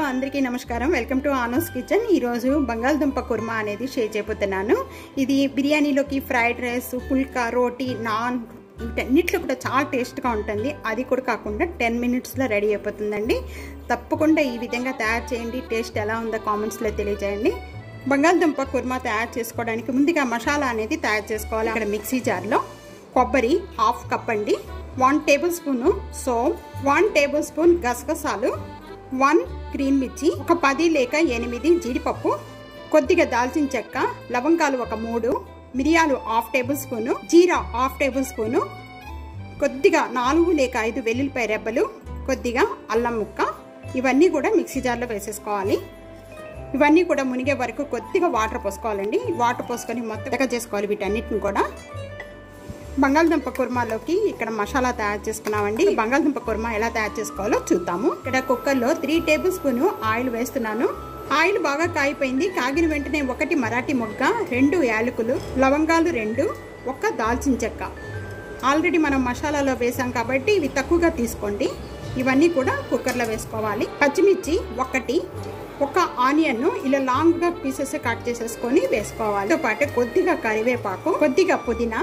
అందరికీ నమస్కారం welcome to ఆనోస్ kitchen ఈరోజు బంగాళదుంప కుర్మా అనేది షేర్ చేయబోతున్నాను ఇది బిర్యానీలోకి ఫ్రైడ్ రైస్ పుల్కా రోటీ నాన్ వీటన్నిటిలో కూడా చాలా టేస్ట్గా ఉంటుంది అది కూడా కాకుండా టెన్ మినిట్స్లో రెడీ అయిపోతుందండి తప్పకుండా ఈ విధంగా తయారు చేయండి టేస్ట్ ఎలా ఉందో కామెంట్స్లో తెలియజేయండి బంగాళదుంప కుర్మా తయారు చేసుకోవడానికి ముందుగా మసాలా అనేది తయారు చేసుకోవాలి అక్కడ మిక్సీ జార్లో కొబ్బరి హాఫ్ కప్ అండి వన్ టేబుల్ స్పూను సోప్ వన్ టేబుల్ స్పూన్ గసగసాలు వన్ గ్రీన్ మిర్చి ఒక పది లేక ఎనిమిది జీడిపప్పు కొద్దిగా దాల్చిన చెక్క లవంగాలు ఒక మూడు మిరియాలు హాఫ్ టేబుల్ స్పూను జీరా హాఫ్ టేబుల్ స్పూను కొద్దిగా నాలుగు లేక ఐదు వెల్లుల్లిపాయ రెబ్బలు కొద్దిగా అల్లం ముక్క ఇవన్నీ కూడా మిక్సీ జార్లో వేసేసుకోవాలి ఇవన్నీ కూడా మునిగే వరకు కొద్దిగా వాటర్ పోసుకోవాలండి వాటర్ పోసుకొని మొత్తం చేసుకోవాలి వీటన్నిటిని కూడా బంగాళదుంప కుర్మాలోకి ఇక్కడ మసాలా తయారు చేసుకున్నామండి బంగాళదుంప కుర్మా ఎలా తయారు చేసుకోవాలో చూద్దాము ఇక్కడ కుక్కర్లో త్రీ టేబుల్ స్పూన్ ఆయిల్ వేస్తున్నాను ఆయిల్ బాగా కాగిపోయింది కాగిన వెంటనే ఒకటి మరాఠీ మొగ్గ రెండు యాలకులు లవంగాలు రెండు ఒక దాల్చిన చెక్క ఆల్రెడీ మనం మసాలాలో వేసాం కాబట్టి ఇవి తక్కువగా తీసుకోండి ఇవన్నీ కూడా కుక్కర్లో వేసుకోవాలి పచ్చిమిర్చి ఒకటి ఒక ఆనియన్ ఇలా లాంగ్గా పీసెస్ కట్ చేసేసుకొని వేసుకోవాలి పాటు కొద్దిగా కరివేపాకు కొద్దిగా పుదీనా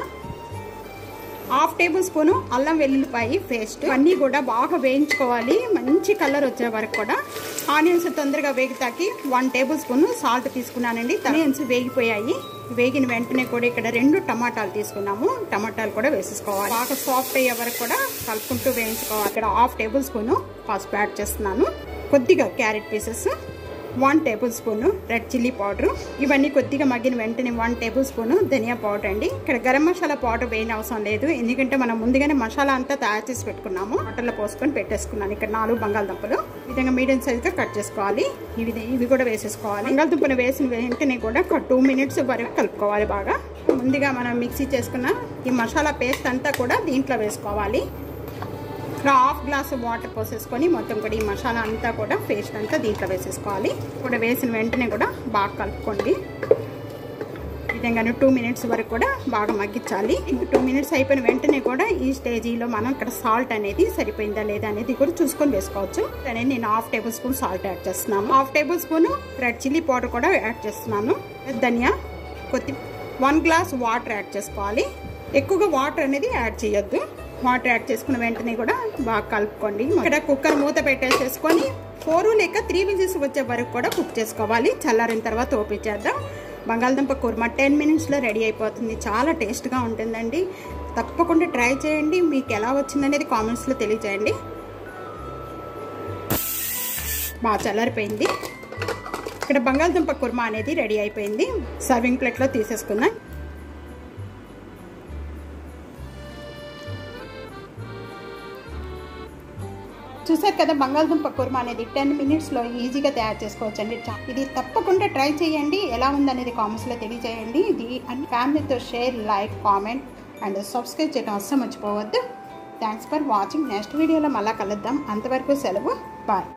హాఫ్ టేబుల్ స్పూన్ అల్లం వెల్లుల్లిపాయ పేస్ట్ అన్నీ కూడా బాగా వేయించుకోవాలి మంచి కలర్ వచ్చే వరకు కూడా ఆనియన్స్ తొందరగా వేగితాకి వన్ టేబుల్ స్పూన్ సాల్ట్ తీసుకున్నానండి ఆనియన్స్ వేగిపోయాయి వేగిన వెంటనే కూడా ఇక్కడ రెండు టమాటాలు తీసుకున్నాము టమాటాలు కూడా వేసేసుకోవాలి బాగా సాఫ్ట్ అయ్యే వరకు కూడా కలుపుకుంటూ వేయించుకోవాలి ఇక్కడ హాఫ్ టేబుల్ స్పూన్ పసుపు యాడ్ చేస్తున్నాను కొద్దిగా carrot pieces one tablespoon red chilli powder ఇవన్నీ కొద్దిగా మగ్గిన వెంటనే వన్ టేబుల్ స్పూన్ ధనియా పౌడర్ అండి ఇక్కడ గరం మసాలా పౌడర్ వేయని అవసరం లేదు ఎందుకంటే మనం ముందుగానే మసాలా అంతా తయారు చేసి పెట్టుకున్నాము వాటర్లో పోసుకొని పెట్టేసుకున్నాను ఇక్కడ నాలుగు బంగాళదుంపలు ఈ విధంగా మీడియం సైజ్గా కట్ చేసుకోవాలి ఇవి ఇవి కూడా వేసేసుకోవాలి బంగాళదుంపను వేసిన వెంటనే కూడా ఒక టూ మినిట్స్ వరకు కలుపుకోవాలి బాగా ముందుగా మనం మిక్సీ చేసుకున్న ఈ మసాలా పేస్ట్ అంతా కూడా దీంట్లో వేసుకోవాలి ఇక్కడ హాఫ్ గ్లాస్ వాటర్ పోసేసుకొని మొత్తం కూడా ఈ మసాలా అంతా కూడా పేస్ట్ అంతా దీంట్లో వేసేసుకోవాలి కూడా వేసిన వెంటనే కూడా బాగా కలుపుకోండి విధంగా టూ మినిట్స్ వరకు కూడా బాగా మగ్గించాలి టూ మినిట్స్ అయిపోయిన వెంటనే కూడా ఈ స్టేజీలో మనం ఇక్కడ సాల్ట్ అనేది సరిపోయిందా లేదా అనేది కూడా చూసుకొని వేసుకోవచ్చు అనేది నేను half tablespoon salt add చేస్తున్నాను half tablespoon red chilli powder కూడా యాడ్ చేస్తున్నాను ధనియా కొద్ది వన్ గ్లాస్ వాటర్ యాడ్ చేసుకోవాలి ఎక్కువగా వాటర్ అనేది యాడ్ చేయొద్దు వాటర్ యాడ్ చేసుకున్న వెంటనే కూడా బాగా కలుపుకోండి ఇక్కడ కుక్కర్ మూత పెట్టేసేసుకొని ఫోర్ లేక త్రీ విజిల్స్ వచ్చే వరకు కూడా కుక్ చేసుకోవాలి చల్లారిన తర్వాత ఓపెన్ చేద్దాం బంగాళదుంప కుర్మా టెన్ మినిట్స్లో రెడీ అయిపోతుంది చాలా టేస్ట్గా ఉంటుందండి తప్పకుండా ట్రై చేయండి మీకు ఎలా వచ్చిందనేది కామెంట్స్లో తెలియజేయండి బాగా చల్లారిపోయింది ఇక్కడ బంగాళదుంప కుర్మా అనేది రెడీ అయిపోయింది సర్వింగ్ ప్లేట్లో తీసేసుకుందాం చూసారు కదా బంగాళదుంప కుర్మా అనేది టెన్ మినిట్స్లో ఈజీగా తయారు చేసుకోవచ్చండి ఇది తప్పకుండా ట్రై చేయండి ఎలా ఉందనేది కామెంట్స్లో తెలియజేయండి ఇది అండ్ ఫ్యామిలీతో share like comment and subscribe చేయడం అస్సలు మర్చిపోవద్దు థ్యాంక్స్ ఫర్ వాచింగ్ నెక్స్ట్ వీడియోలో మళ్ళీ కలుద్దాం అంతవరకు సెలవు బాయ్